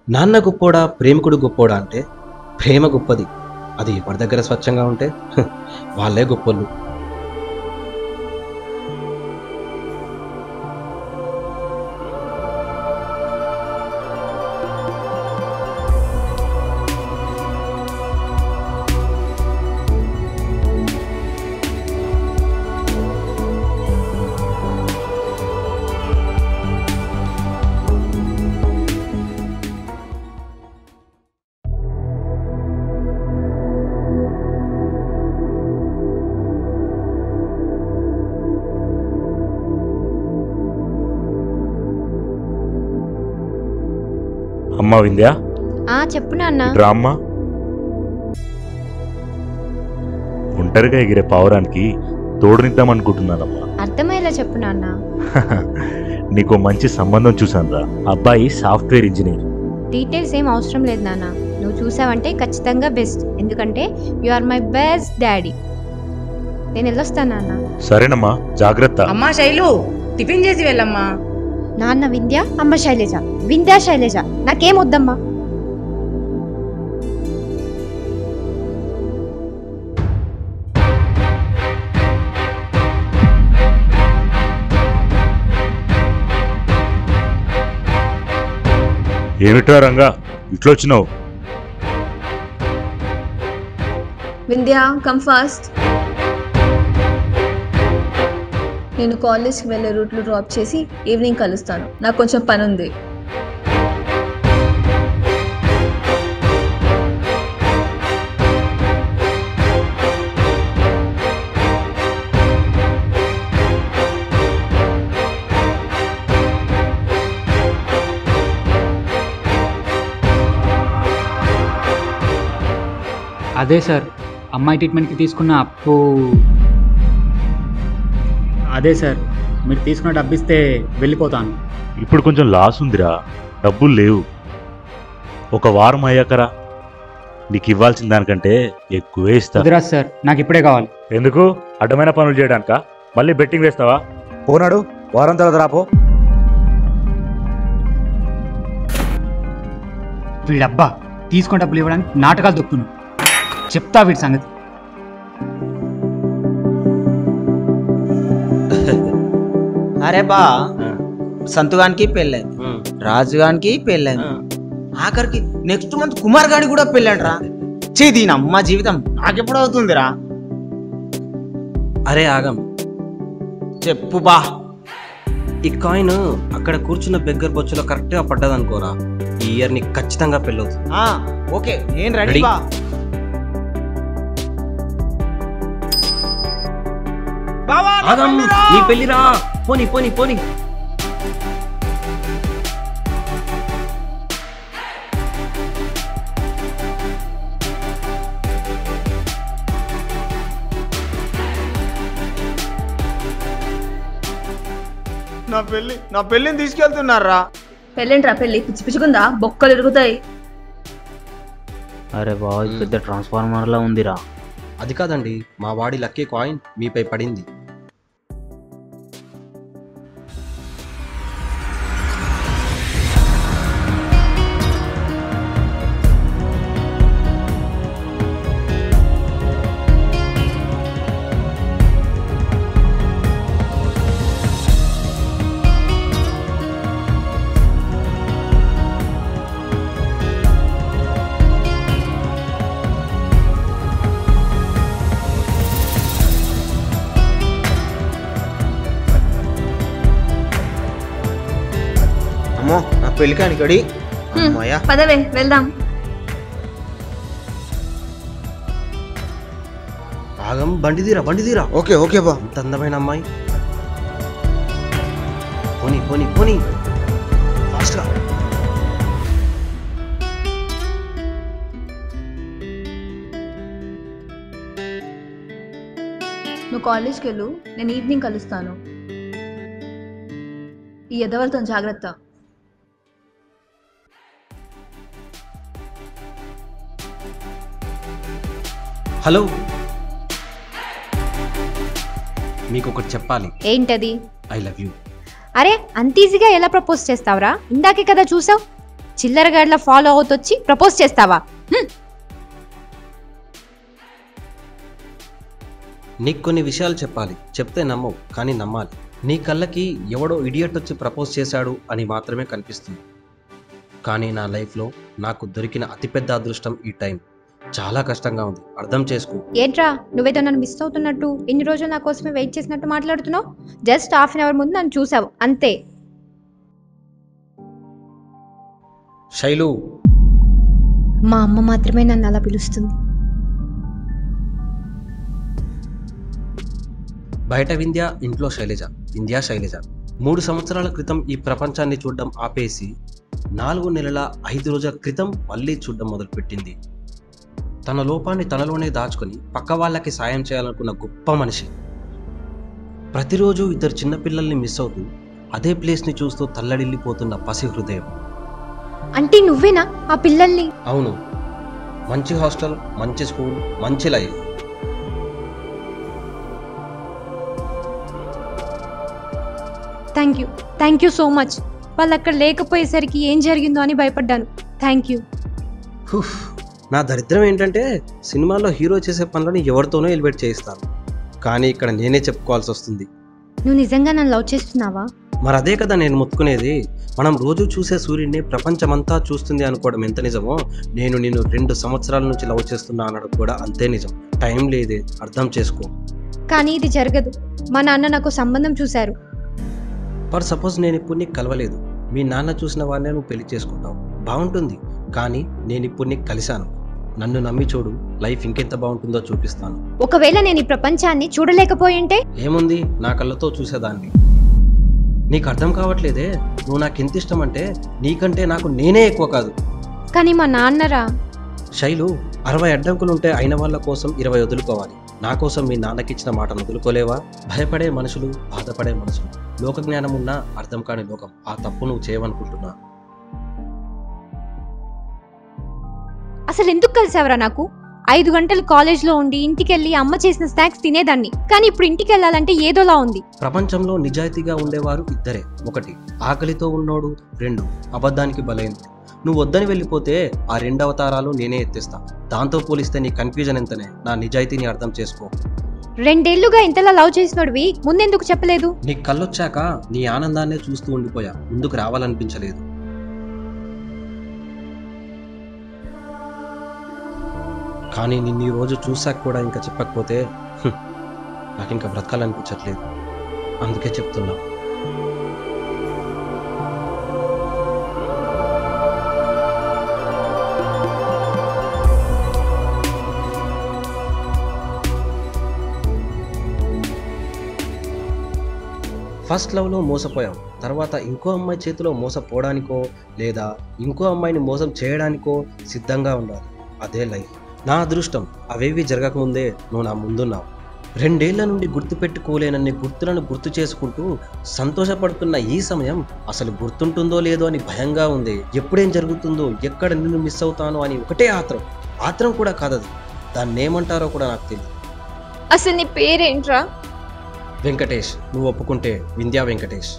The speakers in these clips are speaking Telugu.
నాన్న గొప్పోడా ప్రేమికుడు గొప్పోడా అంటే ప్రేమ గొప్పది అది ఎవరి దగ్గర స్వచ్ఛంగా ఉంటే హ, వాళ్ళే గొప్పోళ్ళు అమ్మా వింధ్యా ఆ చెప్పు నాన్న ఇట్రా అమ్మా ఒంటరిగా ఎగిరే పావురానికి తోడునిద్దాం అనుకుంటున్నానమ్మా అర్థమయ్యేలా చెప్పు నాన్న నీకు మంచి సంబంధం చూసానురా అబ్బాయి సాఫ్ట్వేర్ ఇంజనీర్ డీటెయిల్స్ ఏం అవసరం లేదు నాన్న నువ్వు చూసావంటే ఖచ్చితంగా బెస్ట్ ఎందుకంటే you are my best daddy నేను వెళ్ళొస్తాను నాన్న సరేనమ్మా జాగ్రత్త అమ్మా శైలు టిఫిన్ చేసి వెళ్ళమ్మా నాన్న వింధ్య అమ్మ శైలజ వింధ్య శైలజ నాకేం వద్దమ్మా ఏమిట్రా రంగా ఇట్లొచ్చినావు వింధ్య కమ్ ఫాస్ట్ నేను కాలేజ్కి వెళ్ళే రూట్లో డ్రాప్ చేసి ఈవినింగ్ కలుస్తాను నాకు కొంచెం పని ఉంది అదే సార్ అమ్మాయి ట్రీట్మెంట్కి తీసుకున్న అప్పు అదే సార్ మీరు తీసుకున్న డబ్బు ఇస్తే వెళ్ళిపోతాను ఇప్పుడు కొంచెం లాస్ ఉందిరా డబ్బులు లేవు ఒక వారం అయ్యాకరా నీకు ఇవ్వాల్సిన దానికంటే ఎక్కువే ఇస్తా కుదరదు సార్ నాకు ఇప్పుడే కావాలి ఎందుకు అడ్డమైన పనులు చేయడానిక మళ్ళీ బెట్టింగ్ వేస్తావా పోనాడు వారం తర్వాత రాపో వీడబ్బా తీసుకున్న డబ్బులు ఇవ్వడానికి నాటకాలు దొక్కుతున్నావు చెప్తా వీడి సంగతి అరే బా సంతుగానికి పెళ్ళైంది రాజుగానికి పెళ్ళైంది ఆఖరికి నెక్స్ట్ మంత్ కుమార్ గానికి కూడా పెళ్ళంటరా చే దీని అమ్మ జీవితం నాకెప్పుడు అవుతుందిరా అరే ఆగం చెప్పు బా ఈ కాయిన్ అక్కడ కూర్చున్న బెగ్గర్ బొచ్చులో కరెక్ట్గా పడ్డదనుకోరా ఈ ఇయర్ నీకు ఖచ్చితంగా పెళ్ళవుతుంది ఆ, ఓకే నేను రెడీ Ready? బా బావా, నా ఆగం పెళ్ళిరా! నీ పెళ్ళిరా పోని పోని పోని నా పెళ్ళి నా పెళ్ళిని తీసుకెళ్తున్నారా పెళ్ళేంట్రా పెళ్ళి పిచ్చి పిచ్చుకుందా బొక్కలు ఇరుగుతాయి అరే బావ ఇది పెద్ద ట్రాన్స్ఫార్మర్లా ఉందిరా అది కాదండి మా వాడి లక్కీ కాయిన్ మీపై పడింది అమ్మో నా పెళ్లి కాని గడి అమ్మయ్యా పదవే వెళ్దాం ఆగం బండి తీరా బండి తీరా ఓకే ఓకే బా అంత అందమైన అమ్మాయి పోని పోని పోని ఫాస్ట్గా నువ్వు కాలేజ్కి వెళ్ళు నేను ఈవినింగ్ కలుస్తాను ఈ ఎదవలతో జాగ్రత్త హలో మీకు ఒకటి చెప్పాలి ఏంటది ఐ లవ్ యూ అరే అంత ఈజీగా ఎలా ప్రపోజ్ చేస్తావురా ఇందాకే కదా చూసావు చిల్లరగాడిలా ఫాలో అవుతొచ్చి ప్రపోజ్ చేస్తావా హ్మ్. నీకు కొన్ని విషయాలు చెప్పాలి చెప్తే నమ్మవు కానీ నమ్మాలి నీ కళ్ళకి ఎవడో ఇడియట్ వచ్చి ప్రపోజ్ చేశాడు అని మాత్రమే కనిపిస్తుంది కానీ నా లైఫ్లో నాకు దొరికిన అతిపెద్ద అదృష్టం ఈ టైం చాలా కష్టంగా ఉంది అర్థం చేసుకో ఏంట్రా నువ్వేదో నన్ను మిస్ అవుతున్నట్టు ఇన్ని రోజులు నా కోసమే వెయిట్ చేసినట్టు మాట్లాడుతున్నావు జస్ట్ హాఫ్ అన్ అవర్ ముందు నన్ను చూసావు అంతే శైలు మా అమ్మ మాత్రమే నన్ను అలా పిలుస్తుంది బయట వింధ్య ఇంట్లో శైలజ వింధ్య శైలజ మూడు సంవత్సరాల క్రితం ఈ ప్రపంచాన్ని చూడడం ఆపేసి నాలుగు నెలల ఐదు రోజుల క్రితం మళ్ళీ చూడడం మొదలుపెట్టింది తన లోపాన్ని తనలోనే దాచుకొని పక్క వాళ్ళకి సాయం చేయాలనుకున్న గొప్ప మనిషి ప్రతిరోజు ఇద్దరు చిన్నపిల్లల్ని మిస్ అవుతూ అదే ప్లేస్ని చూస్తూ తల్లడిల్లిపోతున్న పసి హృదయం అంటే నువ్వేనా ఆ పిల్లల్ని అవును మంచి హాస్టల్ మంచి స్కూల్ మంచి life thank you thank you so much వాళ్ళు అక్కడ లేకపోయేసరికి ఏం జరిగిందో అని భయపడ్డాను థ్యాంక్ యూ హుఫ్. నా దరిద్రం ఏంటంటే సినిమాలో హీరో చేసే పనులను ఎవరితోనో ఎలివేట్ చేయిస్తాను కానీ ఇక్కడ నేనే చెప్పుకోవాల్సి వస్తుంది నువ్వు నిజంగా నన్ను లవ్ చేస్తున్నావా మరి అదే కదా నేను ముత్తుకునేది మనం రోజు చూసే సూర్యుడిని ప్రపంచమంతా చూస్తుంది అనుకోవడం ఎంత నిజమో నేను నిన్ను రెండు సంవత్సరాల నుంచి లవ్ చేస్తున్నా అనడం కూడా అంతే నిజం టైం లేదే అర్థం చేసుకో కానీ ఇది జరగదు మా నాన్న నాకు సంబంధం చూశారు ఫర్ సపోజ్ నేను ఇప్పుడు నీకు కలవలేదు మీ నాన్న చూసిన వాడినే నువ్వు పెళ్లి చేసుకుంటావు బాగుంటుంది కానీ నేను ఇప్పుడు నీకు కలిశాను నన్ను నమ్మి చూడు లైఫ్ ఇంకెంత బాగుంటుందో చూపిస్తాను ఒకవేళ నేను ఈ ప్రపంచాన్ని చూడలేకపోయింటే ఏముంది నా కళ్ళతో చూసేదాన్ని నీకు అర్థం కావట్లేదే నువ్వు నాకు ఎంత ఇష్టం అంటే నీకంటే నాకు నేనే ఎక్కువ కాదు కానీ మా నాన్నరా శైలు అరవై అడ్డంకులుంటే అయిన వాళ్ళ కోసం ఇరవై వదులుకోవాలి నా కోసం మీ నాన్నకిచ్చిన మాటను వదులుకోలేవా భయపడే మనుషులు బాధపడే మనుషులు లోక జ్ఞానం ఉన్నా అర్థం కాని లోకం ఆ తప్పు నువ్వు చేయవనుకుంటున్నా అసలు ఎందుకు కలిసావరా నాకు ఐదు గంటలు కాలేజ్లో ఉండి ఇంటికి వెళ్ళి అమ్మ చేసిన స్నాక్స్ తినేదాన్ని కానీ ఇప్పుడు ఇంటికి వెళ్ళాలంటే ఏదోలా ఉంది ప్రపంచంలో నిజాయితీగా ఉండేవారు ఇద్దరే ఒకటి ఆకలితో ఉన్నోడు రెండు అబద్ధానికి బలైనడు నువ్వు వద్దని వెళ్ళిపోతే ఆ రెండు అవతారాలు నేనే ఎత్తిస్తా దాంతో పోలిస్తే నీ కన్ఫ్యూజన్ ఎంతనే నా నిజాయితీని అర్థం చేసుకో రెండేళ్లుగా ఇంతలా లవ్ చేసినోడివి ముందెందుకు చెప్పలేదు నీ కళ్ళొచ్చాక నీ ఆనందాన్నే చూస్తూ ఉండిపోయా ముందుకు రావాలనిపించలేదు కానీ నిన్ను ఈ రోజు చూసాక కూడా ఇంకా చెప్పకపోతే హ్మ్, నాకు ఇంకా బ్రతకాలనిపించట్లేదు అందుకే చెప్తున్నా ఫస్ట్ లవ్లో మోసపోయాం తర్వాత ఇంకో అమ్మాయి చేతిలో మోసపోవడానికో లేదా ఇంకో అమ్మాయిని మోసం చేయడానికో సిద్ధంగా ఉండాలి అదే లైఫ్ నా అదృష్టం అవేవి జరగకముందే నువ్వు నా ముందున్నావు రెండేళ్ల నుండి గుర్తుపెట్టుకోలేనన్ని గుర్తులను గుర్తు చేసుకుంటూ సంతోషపడుతున్న ఈ సమయం అసలు గుర్తుంటుందో లేదో అని భయంగా ఉంది ఎప్పుడేం జరుగుతుందో ఎక్కడ నిన్ను మిస్ అవుతానో అని ఒకటే ఆత్రం ఆత్రం కూడా కాదది దాన్ని ఏమంటారో కూడా నాకు తెలియదు అసలు నీ పేరేంట్రా వెంకటేష్ నువ్వు ఒప్పుకుంటే వింధ్యా వెంకటేష్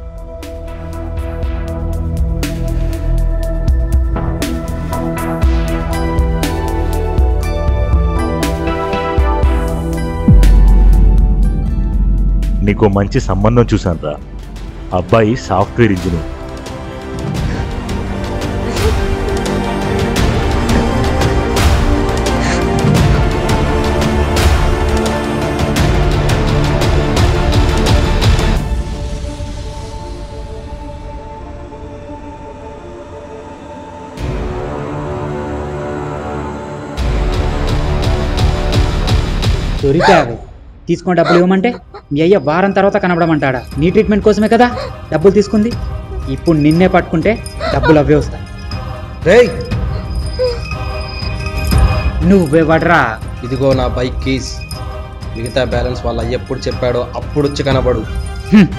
నీకు మంచి సంబంధం చూశాను రా అబ్బాయి సాఫ్ట్వేర్ ఇంజనీర్ దొరికావు తీసుకుని డబ్బులు ఇవ్వమంటే మీ అయ్య వారం తర్వాత కనబడమంటాడా నీ ట్రీట్మెంట్ కోసమే కదా డబ్బులు తీసుకుంది ఇప్పుడు నిన్నే పట్టుకుంటే డబ్బులు అవే వస్తాయి రేయ్ నువ్వే పడరా ఇదిగో నా బైక్ కీస్ మిగతా బ్యాలెన్స్ వాళ్ళ ఎప్పుడు చెప్పాడో అప్పుడు వచ్చి కనబడు హ్మ్.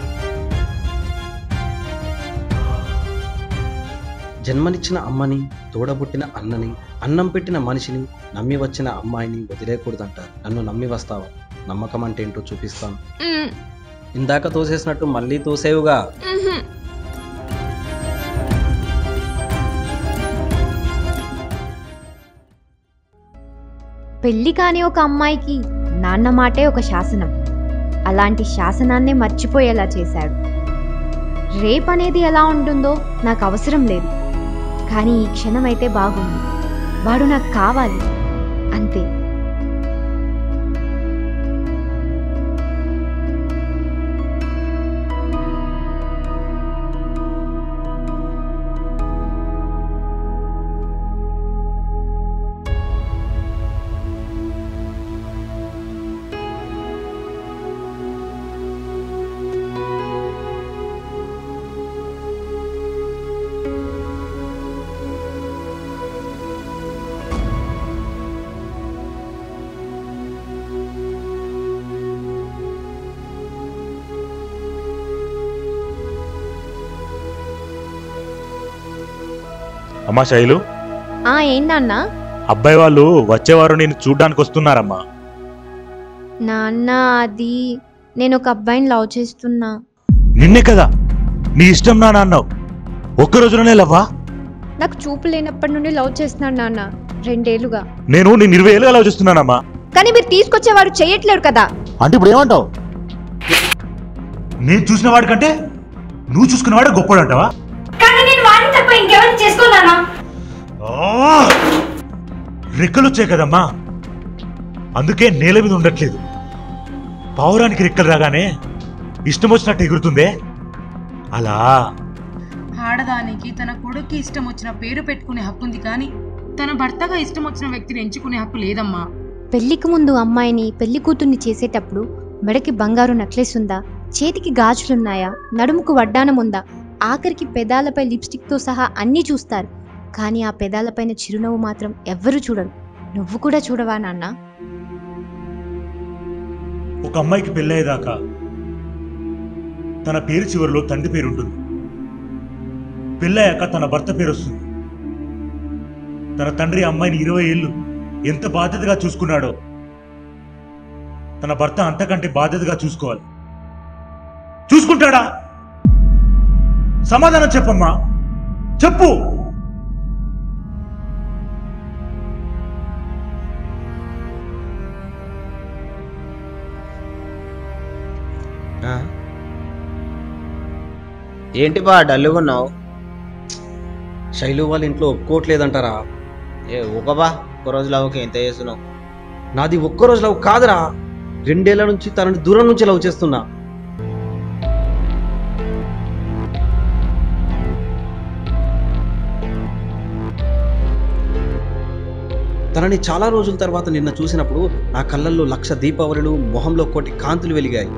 జన్మనిచ్చిన అమ్మని తోడబుట్టిన అన్నని అన్నం పెట్టిన మనిషిని నమ్మి వచ్చిన అమ్మాయిని వదిలేయకూడదంటారు నన్ను నమ్మి వస్తావా నమ్మకం అంటే ఏంటో చూపిస్తాను మ్మ్. ఇందాక తోసేసినట్టు మళ్ళీ తోసేవుగా మ్హూ. పెళ్లి కాని ఒక అమ్మాయికి నాన్న మాటే ఒక శాసనం అలాంటి శాసనాన్నే మర్చిపోయేలా చేశాడు రేప్ అనేది ఎలా ఉంటుందో నాకు అవసరం లేదు కానీ ఈ క్షణం అయితే బాగుంది వాడు నాకు కావాలి అంతే అమ్మా శైలు ఆ ఏందన్నా అబ్బాయి వాళ్ళు వచ్చేవారు నేను చూడ్డానికి వస్తున్నారమ్మా నాన్న అది నేను ఒక అబ్బాయిని లవ్ చేస్తున్నా నిన్నే కదా నీ ఇష్టం నాన్న అన్నావు ఒక్క రోజులోనే లవ్వా నాకు చూపు లేనప్పటి నుండి లవ్ చేస్తున్నాడు నాన్న రెండేళ్లుగా నేను నేను ఇరవై ఏళ్ళుగా లవ్ చేస్తున్నానమ్మా కానీ మీరు తీసుకొచ్చేవాడు చెయ్యట్లేరు కదా అంటే ఇప్పుడు ఏమంటావు నేను చూసిన వాడికంటే నువ్వు చూసుకున్నవాడే గొప్పడు అంటావా కానీ నేను వాడిని తప్ప ఇంకెవరిని చేసుకున్నానా రెక్కలు వచ్చాయి కదమ్మా అందుకే నేల మీద ఉండట్లేదు పావురానికి రెక్కలు రాగానే ఇష్టం వచ్చినట్టు ఎగురుతుందే అలా ఆడదానికి తన కొడుక్కి ఇష్టం వచ్చిన పేరు పెట్టుకునే హక్కు ఉంది కానీ తన భర్తగా ఇష్టం వచ్చిన వ్యక్తిని ఎంచుకునే హక్కు లేదమ్మా పెళ్లికి ముందు అమ్మాయిని పెళ్లి కూతుర్ని చేసేటప్పుడు మెడకి బంగారు నెక్లెస్ ఉందా చేతికి గాజులున్నాయా నడుముకు వడ్డానం ఉందా ఆఖరికి పెదాలపై లిప్స్టిక్తో సహా అన్నీ చూస్తారు కానీ ఆ పెదాలపైన చిరునవ్వు మాత్రం ఎవ్వరూ చూడరు నువ్వు కూడా చూడవా నాన్న ఒక అమ్మాయికి పెళ్ళయ్యేదాకా తన పేరు చివరిలో తండ్రి పేరు ఉంటుంది పెళ్ళయ్యాక తన భర్త పేరు వస్తుంది తన తండ్రి అమ్మాయిని ఇరవై ఏళ్ళు ఎంత బాధ్యతగా చూసుకున్నాడో తన భర్త అంతకంటే బాధ్యతగా చూసుకోవాలి చూసుకుంటాడా సమాధానం చెప్పమ్మా చెప్పు ఆ? ఏంటి బా డల్లుగా ఉన్నావు శైలు వాళ్ళ ఇంట్లో ఒప్పుకోవట్లేదంటారా ఏ ఊకబా ఒక రోజులో ఓకే ఎంత చేస్తున్నావు నాది ఒక్క రోజు లవ్ కాదురా రెండేళ్ల నుంచి తనని దూరం నుంచి లవ్ చేస్తున్నా తనని చాలా రోజుల తర్వాత నిన్న చూసినప్పుడు నా కళ్ళల్లో లక్ష దీపావళులు మొహంలో కోటి కాంతులు వెలిగాయి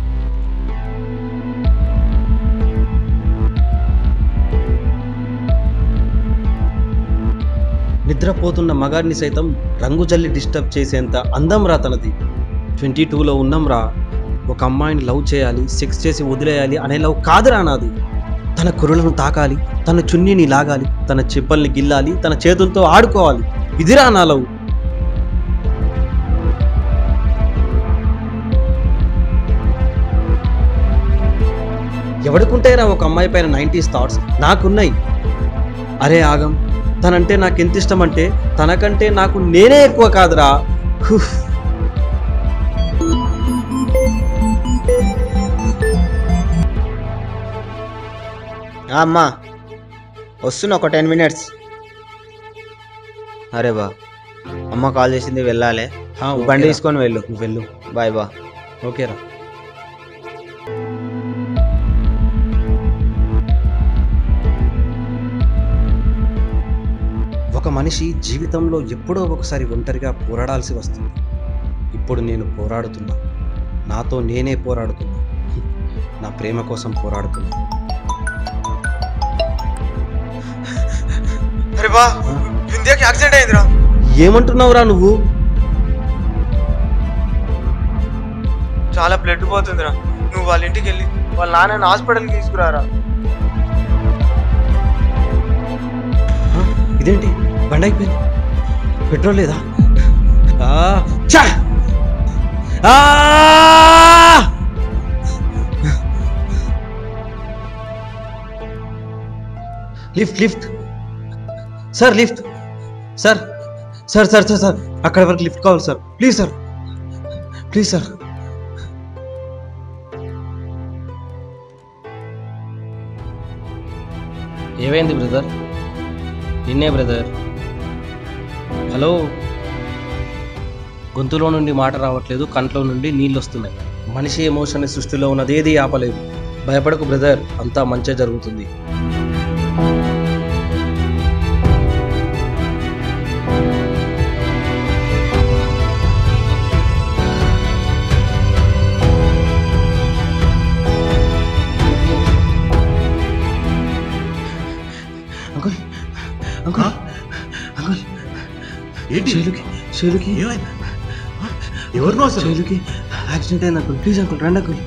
నిద్రపోతున్న మగాడిని సైతం రంగు జల్లి డిస్టర్బ్ చేసేంత అందం రా తనది ట్వంటీ టూలో ఉన్నాం రా ఒక అమ్మాయిని లవ్ చేయాలి సెక్స్ చేసి వదిలేయాలి అనే లవ్ కాదురా నాది తన కురులను తాకాలి తన చున్నీని లాగాలి తన చెప్పుల్ని గిల్లాలి తన చేతులతో ఆడుకోవాలి ఇదిరా నా లవ్ ఎవడుకుంటాయిరా ఒక అమ్మాయి పైన నైంటీస్ థాట్స్ నాకున్నాయి అరే ఆగం తనంటే నాకు ఎంత ఇష్టం అంటే తనకంటే నాకు నేనే ఎక్కువ కాదురా హుఫ్. ఆ, అమ్మా వస్తున్నా ఒక టెన్ మినిట్స్ అరే బా అమ్మ కాల్ చేసింది వెళ్ళాలి హా, నువ్వు బండి ఓకేరా. తీసుకొని వెళ్ళు నువ్వు వెళ్ళు బాయ్ బా ఓకేరా ఒక మనిషి జీవితంలో ఎప్పుడో ఒకసారి ఒంటరిగా పోరాడాల్సి వస్తుంది ఇప్పుడు నేను పోరాడుతున్నా నాతో నేనే పోరాడుతున్నా నా ప్రేమ కోసం పోరాడుతున్నా అరే బా వింధ్యాకి యాక్సిడెంట్ అయిందిరా ఏమంటున్నావురా నువ్వు చాలా బ్లడ్ పోతుందిరా నువ్వు వాళ్ళ ఇంటికి వెళ్ళి వాళ్ళ నాన్నని హాస్పిటల్కి తీసుకురారా ఆ, ఇదేంటి బండి అయిపోయింది పెట్రోల్ లేదా ఆ, ఛా! ఆ! Lift lift sir lift sir sir sir sir sir అక్కడ వరకు లిఫ్ట్ కావాలి sir please sir please sir ఏమైంది బ్రదర్ నిన్నే బ్రదర్ హలో గొంతులో నుండి మాట రావట్లేదు కంట్లో నుండి నీళ్ళు వస్తున్నాయి మనిషి ఎమోషన్ సృష్టిలో ఉన్నది ఏది ఆపలేదు భయపడకు బ్రదర్ అంతా మంచిగా జరుగుతుంది అంకుల్ అంకుల్ అంకుల్ ఏంటి శైలుకి శైలుకి ఏమైంది ఎవరినో అసలు శైలుకి యాక్సిడెంట్ అయింది అంకుల్ ప్లీజ్ అంకుల్ రండి అంకుల్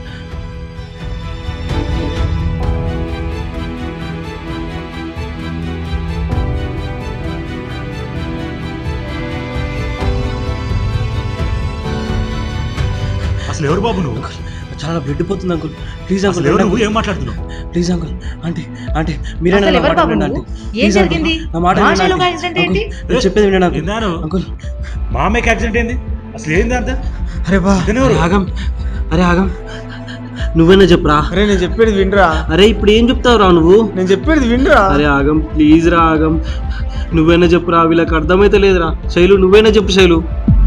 అసలు ఎవరు బాబు నువ్వు చాలా బ్లడ్ పోతుంది అంకుల్ ప్లీజ్ అసలు అంకుల్ ఎవరు రండి నువ్వు అంకుల్. ఏం మాట్లాడుతున్నావు ప్లీజ్ అంకుల్ ఆంటీ ఆంటీ మీరే అసలు నా ఎవరు మాట బాబు వినండి, నువ్వు? ఆంటీ. ఏం ప్లీజ్ అంకుల్, జరిగింది? నా మాట మా వినండి, శైలుకి ఆంటీ. యాక్సిడెంట్ అంకుల్, ఏంటి? నేను చెప్పేది వినండి అంకుల్. ఏందాను? అంకుల్ మా అమ్మాయికి యాక్సిడెంట్ ఏంది అసలు ఏంది అంత అరే బా ఇతను ఎవరు? అరే ఆగం అరే ఆగం నువ్వేనా చెప్పురా అరే నేను చెప్పేది వినరా అరే ఇప్పుడు ఏం చెప్తావు రా నువ్వు నేను చెప్పేది వినరా అరే ఆగం ప్లీజ్ రా ఆగం నువ్వైనా చెప్పురా వీళ్ళకి అర్థమైతే లేదురా శైలు నువ్వైనా చెప్పు శైలు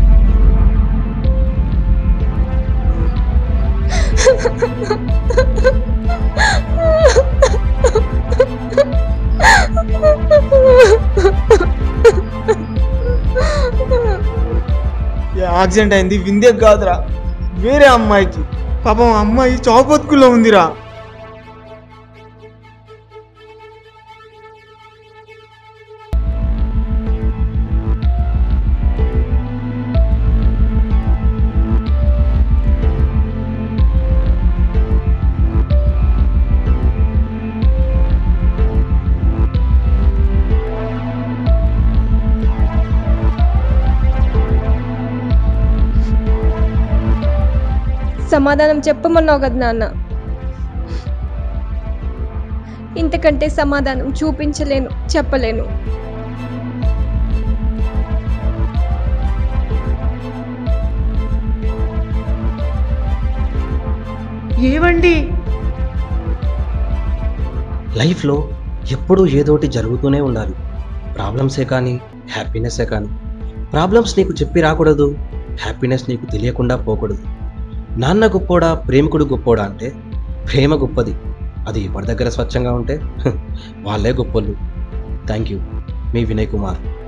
యాక్సిడెంట్ అయింది విందే కాదురా వేరే అమ్మాయికి పాపం ఆ అమ్మాయి చావు బతుకుల్లో ఉందిరా సమాధానం చెప్పమన్నావు కదా నాన్న ఇంతకంటే సమాధానం చూపించలేను చెప్పలేను ఏవండి లైఫ్లో ఎప్పుడూ ఏదోటి జరుగుతూనే ఉండాలి ప్రాబ్లమ్సే కానీ హ్యాపీనెస్సే కానీ ప్రాబ్లమ్స్ నీకు చెప్పి రాకూడదు హ్యాపీనెస్ నీకు తెలియకుండా పోకూడదు నాన్న గొప్పోడా ప్రేమికుడు గొప్పోడా అంటే ప్రేమ గొప్పది అది ఎవరి దగ్గర స్వచ్ఛంగా ఉంటే హ్, వాళ్ళే గొప్పోళ్ళు థ్యాంక్ యూ మీ వినయ్ కుమార్